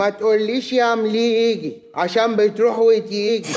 ما تقوليش يا مليجي عشان بتروح وتيجي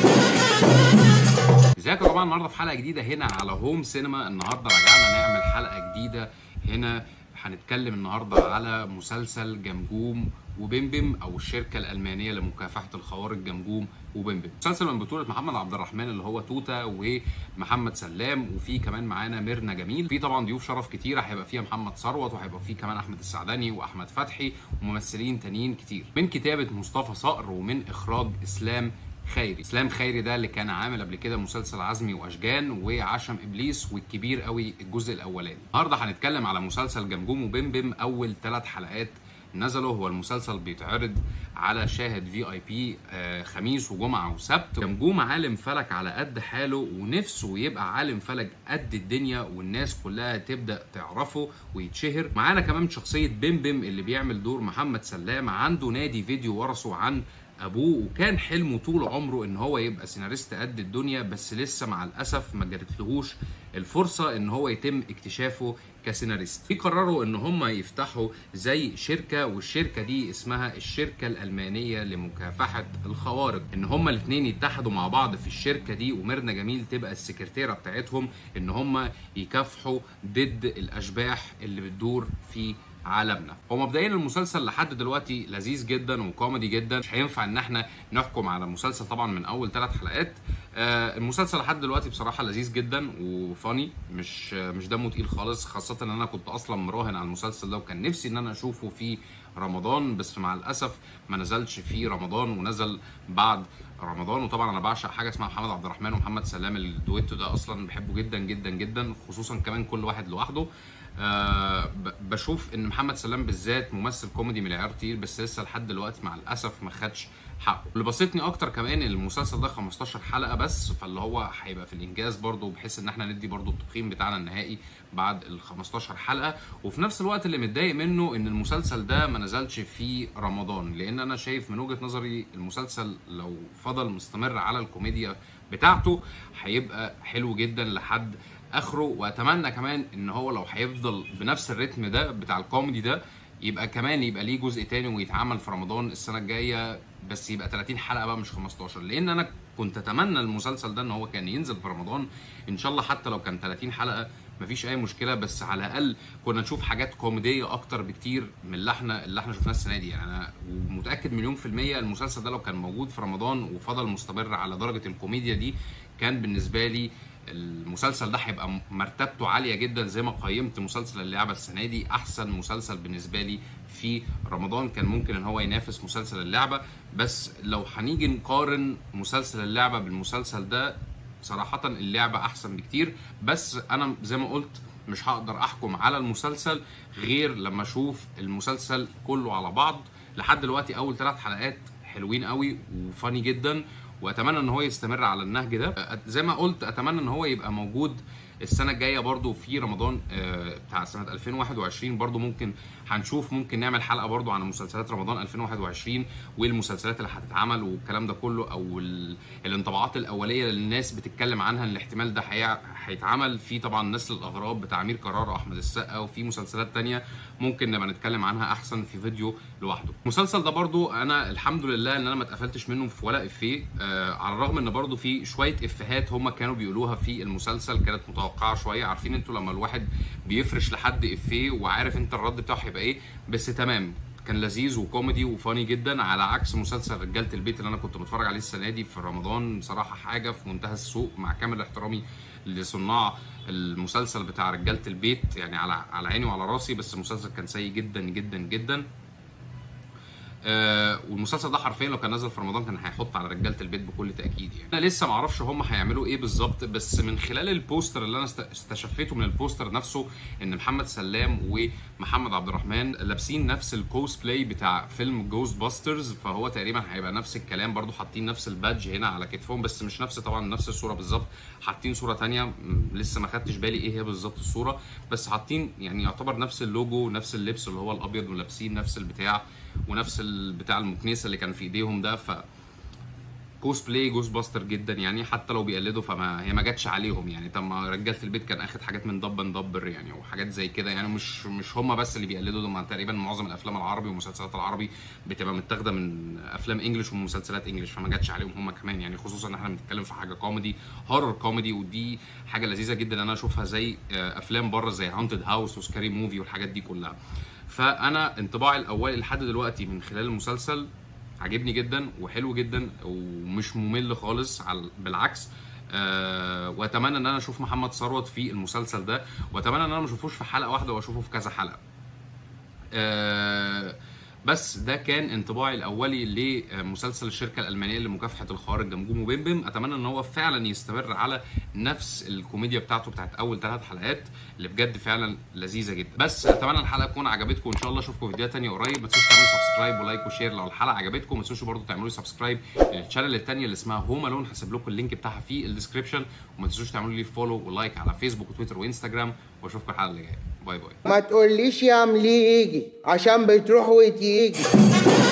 ازيكم يا جماعه النهارده في حلقه جديده هنا على هوم سينما النهارده رجعنا نعمل حلقه جديده هنا هنتكلم النهارده على مسلسل جمجوم وبمبم او الشركه الالمانيه لمكافحه الخوارق جمجوم وبمبم مسلسل من بطوله محمد عبد الرحمن اللي هو توتا ومحمد سلام وفي كمان معانا ميرنا جميل في طبعا ضيوف شرف كتيره هيبقى فيها محمد ثروت وهيبقى فيه كمان احمد السعدني واحمد فتحي وممثلين تانيين كتير من كتابه مصطفى صقر ومن اخراج اسلام خيري اسلام خيري ده اللي كان عامل قبل كده مسلسل عزمي واشجان وعشم ابليس والكبير قوي الجزء الاولاني النهارده هنتكلم على مسلسل جمجوم وبمبم اول ثلاث حلقات نزلوا هو المسلسل بيتعرض على شاهد في اي بي خميس وجمعه وسبت جمجوم عالم فلك على قد حاله ونفسه يبقى عالم فلك قد الدنيا والناس كلها تبدا تعرفه ويتشهر معانا كمان شخصيه بمبم اللي بيعمل دور محمد سلام عنده نادي فيديو ورثه عن ابوه وكان حلمه طول عمره ان هو يبقى سيناريست قد الدنيا بس لسه مع الاسف ما جاتلهوش الفرصه ان هو يتم اكتشافه كسيناريست في قرروا ان هم يفتحوا زي شركه والشركه دي اسمها الشركه الالمانيه لمكافحه الخوارق ان هم الاثنين يتحدوا مع بعض في الشركه دي وميرنا جميل تبقى السكرتيره بتاعتهم ان هم يكافحوا ضد الاشباح اللي بتدور في عالمنا هو مبدئيا المسلسل لحد دلوقتي لذيذ جدا وكوميدي جدا مش هينفع ان احنا نحكم على المسلسل طبعا من اول ثلاث حلقات آه المسلسل لحد دلوقتي بصراحه لذيذ جدا وفاني مش آه مش دمه تقيل خالص خاصه ان انا كنت اصلا مراهن على المسلسل ده وكان نفسي ان انا اشوفه في رمضان بس مع الاسف ما نزلش في رمضان ونزل بعد رمضان وطبعا انا بعشق حاجه اسمها محمد عبد الرحمن ومحمد سلام الدويتو ده اصلا بحبه جدا جدا جدا خصوصا كمان كل واحد لوحده آه بشوف ان محمد سلام بالذات ممثل كوميدي من العيار تقيل بس لسه لحد دلوقتي مع الاسف ما خدش حقه اللي بسطني اكتر كمان المسلسل ده 15 حلقه بس فاللي هو هيبقى في الانجاز برضه بحيث ان احنا ندي برضه التقييم بتاعنا النهائي بعد ال 15 حلقه وفي نفس الوقت اللي متضايق منه ان المسلسل ده ما نزلش في رمضان لان انا شايف من وجهه نظري المسلسل لو فضل مستمر على الكوميديا بتاعته هيبقى حلو جدا لحد اخره واتمنى كمان ان هو لو هيفضل بنفس الريتم ده بتاع الكوميدي ده يبقى كمان يبقى ليه جزء تاني ويتعمل في رمضان السنه الجايه بس يبقى 30 حلقه بقى مش 15 لان انا كنت اتمنى المسلسل ده ان هو كان ينزل في رمضان ان شاء الله حتى لو كان 30 حلقه مفيش اي مشكله بس على الاقل كنا نشوف حاجات كوميديه اكتر بكتير من اللي احنا اللي احنا شفناه السنه دي يعني انا متاكد مليون في الميه المسلسل ده لو كان موجود في رمضان وفضل مستمر على درجه الكوميديا دي كان بالنسبه لي المسلسل ده هيبقى مرتبته عاليه جدا زي ما قيمت مسلسل اللعبه السنه دي احسن مسلسل بالنسبه لي في رمضان كان ممكن ان هو ينافس مسلسل اللعبه بس لو هنيجي نقارن مسلسل اللعبه بالمسلسل ده صراحه اللعبه احسن بكتير بس انا زي ما قلت مش هقدر احكم على المسلسل غير لما اشوف المسلسل كله على بعض لحد دلوقتي اول ثلاث حلقات حلوين قوي وفاني جدا واتمنى ان هو يستمر على النهج ده زي ما قلت اتمنى ان هو يبقى موجود السنه الجايه برضو في رمضان بتاع سنه 2021 برضو ممكن هنشوف ممكن نعمل حلقه برضو عن مسلسلات رمضان 2021 والمسلسلات اللي هتتعمل والكلام ده كله او الانطباعات الاوليه اللي الناس بتتكلم عنها ان الاحتمال ده هيتعمل في طبعا نسل الاغراب بتاع امير قرار واحمد السقا وفي مسلسلات تانية ممكن نبقى نتكلم عنها احسن في فيديو لوحده المسلسل ده برضو انا الحمد لله ان انا ما اتقفلتش منه في ولا افيه آه على الرغم ان برضو في شويه افيهات هم كانوا بيقولوها في المسلسل كانت متوقعه شويه عارفين انتوا لما الواحد بيفرش لحد افيه وعارف انت الرد بتاعه هيبقى ايه بس تمام كان لذيذ وكوميدي وفاني جدا على عكس مسلسل رجاله البيت اللي انا كنت بتفرج عليه السنه دي في رمضان بصراحه حاجه في منتهى السوء مع كامل احترامي لصناع المسلسل بتاع رجاله البيت يعني على على عيني وعلى راسي بس المسلسل كان سيء جدا جدا جدا آه والمسلسل ده حرفيا لو كان نزل في رمضان كان هيحط على رجاله البيت بكل تاكيد يعني انا لسه ما اعرفش هم هيعملوا ايه بالظبط بس من خلال البوستر اللي انا استشفيته من البوستر نفسه ان محمد سلام ومحمد عبد الرحمن لابسين نفس الكوست بلاي بتاع فيلم جوست باسترز فهو تقريبا هيبقى نفس الكلام برضو حاطين نفس البادج هنا على كتفهم بس مش نفس طبعا نفس الصوره بالظبط حاطين صوره ثانيه لسه ما خدتش بالي ايه هي بالظبط الصوره بس حاطين يعني يعتبر نفس اللوجو نفس اللبس اللي هو الابيض ولابسين نفس البتاع ونفس البتاع المكنسه اللي كان في ايديهم ده ف كوسبلاي جوست باستر جدا يعني حتى لو بيقلدوا فما هي ما جاتش عليهم يعني طب ما رجاله البيت كان اخد حاجات من دب ندبر يعني وحاجات زي كده يعني مش مش هم بس اللي بيقلدوا ده تقريبا معظم الافلام العربي والمسلسلات العربي بتبقى متاخده من افلام انجلش ومسلسلات انجلش فما جاتش عليهم هم كمان يعني خصوصا ان احنا بنتكلم في حاجه كوميدي هورر كوميدي ودي حاجه لذيذه جدا ان انا اشوفها زي افلام بره زي هانتد هاوس وسكاري موفي والحاجات دي كلها فانا انطباعي الاولي لحد دلوقتي من خلال المسلسل عجبني جدا وحلو جدا ومش ممل خالص على بالعكس أه واتمنى ان انا اشوف محمد ثروت في المسلسل ده واتمنى ان انا ما اشوفوش في حلقه واحده واشوفه في كذا حلقه أه بس ده كان انطباعي الاولي لمسلسل الشركه الالمانيه لمكافحه الخوارج جمجوم وبمبم اتمنى ان هو فعلا يستمر على نفس الكوميديا بتاعته بتاعت اول ثلاث حلقات اللي بجد فعلا لذيذه جدا بس اتمنى الحلقه تكون عجبتكم وان شاء الله اشوفكم في فيديوهات ثانيه قريب ما تنسوش تعملوا سبسكرايب ولايك وشير لو الحلقه عجبتكم ما تنسوش برضه تعملوا لي سبسكرايب للشانل الثانيه اللي اسمها هوم الون هسيب لكم اللينك بتاعها في الديسكربشن وما تنسوش تعملوا لي فولو ولايك على فيسبوك وتويتر وانستجرام واشوفكم الحلقه اللي جايه باي باي ما تقوليش يا مليجي عشان بتروح وتيجي